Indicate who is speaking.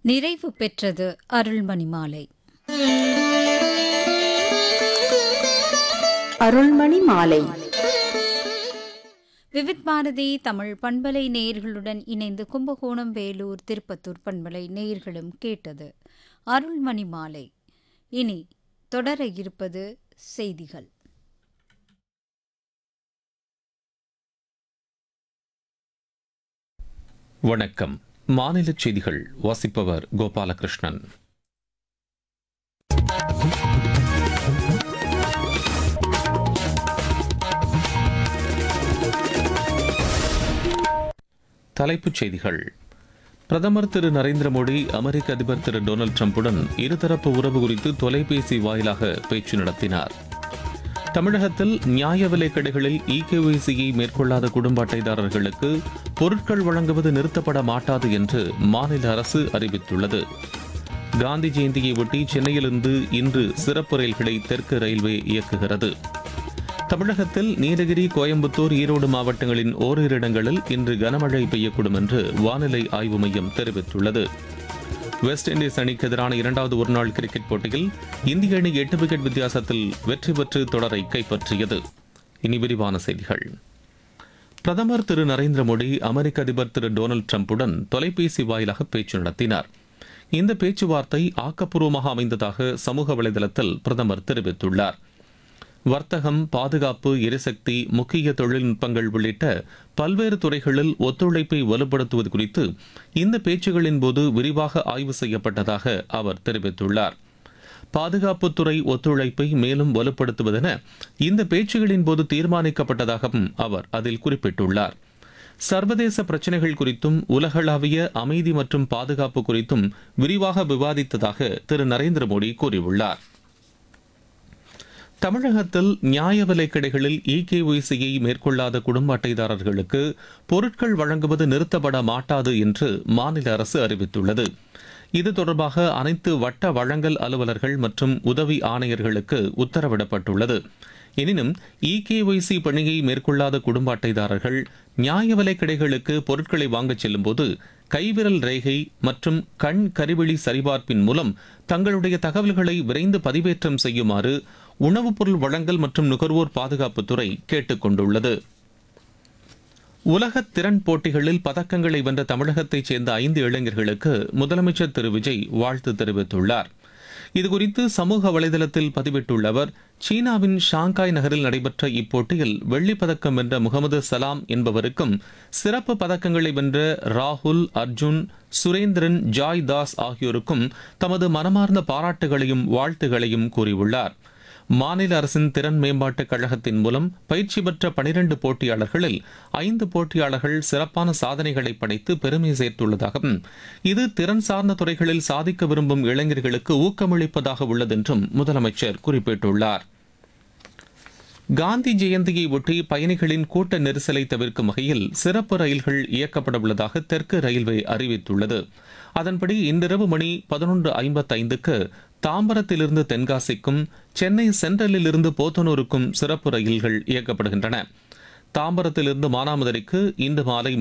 Speaker 1: நிறைவு பெற்றது அருள்மணி மாலை
Speaker 2: அருள்மணி மாலை
Speaker 1: விவித் பாரதி தமிழ் பண்பலை நேயர்களுடன் இணைந்து கும்பகோணம் வேலூர் திருப்பத்தூர் பண்பலை நேயர்களும் கேட்டது அருள்மணி மாலை இனி தொடர இருப்பது செய்திகள்
Speaker 3: வணக்கம் மாநில செய்திகள் வாசிப்பவர் கோபாலகிருஷ்ணன் தலைப்புச் செய்திகள் பிரதமர் திரு நரேந்திர மோடி அமெரிக்க அதிபர் திரு டொனால்டு டிரம்புடன் இருதரப்பு உறவு குறித்து தொலைபேசி வாயிலாக பேச்சு நடத்தினார் தமிழகத்தில் நியாய விலைக் கடைகளில் இகேஒய்சியை மேற்கொள்ளாத குடும்ப அட்டைதாரர்களுக்கு பொருட்கள் வழங்குவது நிறுத்தப்பட மாட்டாது என்று மாநில அரசு அறிவித்துள்ளது காந்தி ஜெயந்தியை ஒட்டி சென்னையிலிருந்து இன்று சிறப்பு ரயில்களை தெற்கு ரயில்வே இயக்குகிறது தமிழகத்தில் நீலகிரி கோயம்புத்தூர் ஈரோடு மாவட்டங்களின் ஓரிரு இடங்களில் இன்று கனமழை பெய்யக்கூடும் என்று வானிலை ஆய்வு மையம் தெரிவித்துள்ளது வெஸ்ட் இண்டீஸ் அணிக்கு எதிரான இரண்டாவது ஒருநாள் கிரிக்கெட் போட்டியில் இந்திய அணி எட்டு விக்கெட் வித்தியாசத்தில் வெற்றி பெற்று தொடரை கைப்பற்றியது இனி விரிவான செய்திகள் பிரதமர் திரு நரேந்திர மோடி அமெரிக்க அதிபர் திரு டொனால்டு டிரம்புடன் தொலைபேசி வாயிலாக பேச்சு நடத்தினார் இந்த பேச்சுவார்த்தை ஆக்கப்பூர்வமாக அமைந்ததாக சமூக வலைதளத்தில் பிரதமர் தெரிவித்துள்ளார் வர்த்தகம் பாதுகாப்பு எரிசக்தி முக்கிய தொழில்நுட்பங்கள் உள்ளிட்ட பல்வேறு துறைகளில் ஒத்துழைப்பை வலுப்படுத்துவது குறித்து இந்த பேச்சுகளின் போது விரிவாக ஆய்வு செய்யப்பட்டதாக அவர் தெரிவித்துள்ளார் பாதுகாப்புத்துறை ஒத்துழைப்பை மேலும் வலுப்படுத்துவதென இந்த பேச்சுகளின் போது தீர்மானிக்கப்பட்டதாகவும் அவர் அதில் குறிப்பிட்டுள்ளார் சர்வதேச பிரச்சினைகள் குறித்தும் உலகளாவிய அமைதி மற்றும் பாதுகாப்பு குறித்தும் விரிவாக விவாதித்ததாக திரு நரேந்திர மோடி கூறியுள்ளார் தமிழகத்தில் நியாய விலைக் கடைகளில் இகேஒய்சியை மேற்கொள்ளாத குடும்ப அட்டைதாரர்களுக்கு பொருட்கள் வழங்குவது நிறுத்தப்பட மாட்டாது என்று மாநில அரசு அறிவித்துள்ளது இது தொடர்பாக அனைத்து வட்ட வழங்கல் அலுவலர்கள் மற்றும் உதவி ஆணையர்களுக்கு உத்தரவிடப்பட்டுள்ளது எனினும் இகேஒய்சி பணியை மேற்கொள்ளாத குடும்ப அட்டைதாரர்கள் நியாய விலைக் கடைகளுக்கு பொருட்களை வாங்கச் செல்லும்போது கைவிரல் ரேகை மற்றும் கண் கருவிழி சரிபார்ப்பின் மூலம் தங்களுடைய தகவல்களை விரைந்து பதிவேற்றம் செய்யுமாறு உணவுப் பொருள் வழங்கல் மற்றும் நுகர்வோர் பாதுகாப்புத்துறை கேட்டுக் கொண்டுள்ளது உலக திறன் போட்டிகளில் பதக்கங்களை வென்ற தமிழகத்தைச் சேர்ந்த ஐந்து இளைஞர்களுக்கு முதலமைச்சர் திரு விஜய் வாழ்த்து தெரிவித்துள்ளார் இதுகுறித்து சமூக வலைதளத்தில் பதிவிட்டுள்ள அவர் சீனாவின் ஷாங்காய் நகரில் நடைபெற்ற இப்போட்டியில் வெள்ளிப் பதக்கம் வென்ற முகமது சலாம் என்பவருக்கும் சிறப்பு பதக்கங்களை வென்ற ராகுல் அர்ஜுன் சுரேந்திரன் ஜாய் தாஸ் ஆகியோருக்கும் தமது மனமார்ந்த பாராட்டுகளையும் வாழ்த்துகளையும் கூறியுள்ளார் மாநில அரசின் திறன் மேம்பாட்டுக் கழகத்தின் மூலம் பயிற்சி பெற்ற பனிரண்டு போட்டியாளர்களில் ஐந்து போட்டியாளர்கள் சிறப்பான சாதனைகளை படைத்து பெருமை சேர்த்துள்ளதாகவும் இது திறன் சார்ந்த துறைகளில் சாதிக்க விரும்பும் இளைஞர்களுக்கு ஊக்கமளிப்பதாக உள்ளதென்றும் முதலமைச்சர் குறிப்பிட்டுள்ளார் காந்தி ஜெயந்தியை ஒட்டி பயணிகளின் கூட்ட நெரிசலை தவிர்க்கும் வகையில் சிறப்பு ரயில்கள் இயக்கப்பட உள்ளதாக தெற்கு ரயில்வே அறிவித்துள்ளது அதன்படி இன்றிரவு மணி பதினொன்று ஐம்பத்தைந்துக்கு தாம்பரத்திலிருந்து தென்காசிக்கும் சென்னை சென்ட்ரலிலிருந்து போத்தனூருக்கும் சிறப்பு ரயில்கள் இயக்கப்படுகின்றன தாம்பரத்திலிருந்து மானாமதுரைக்கு இன்று மாலை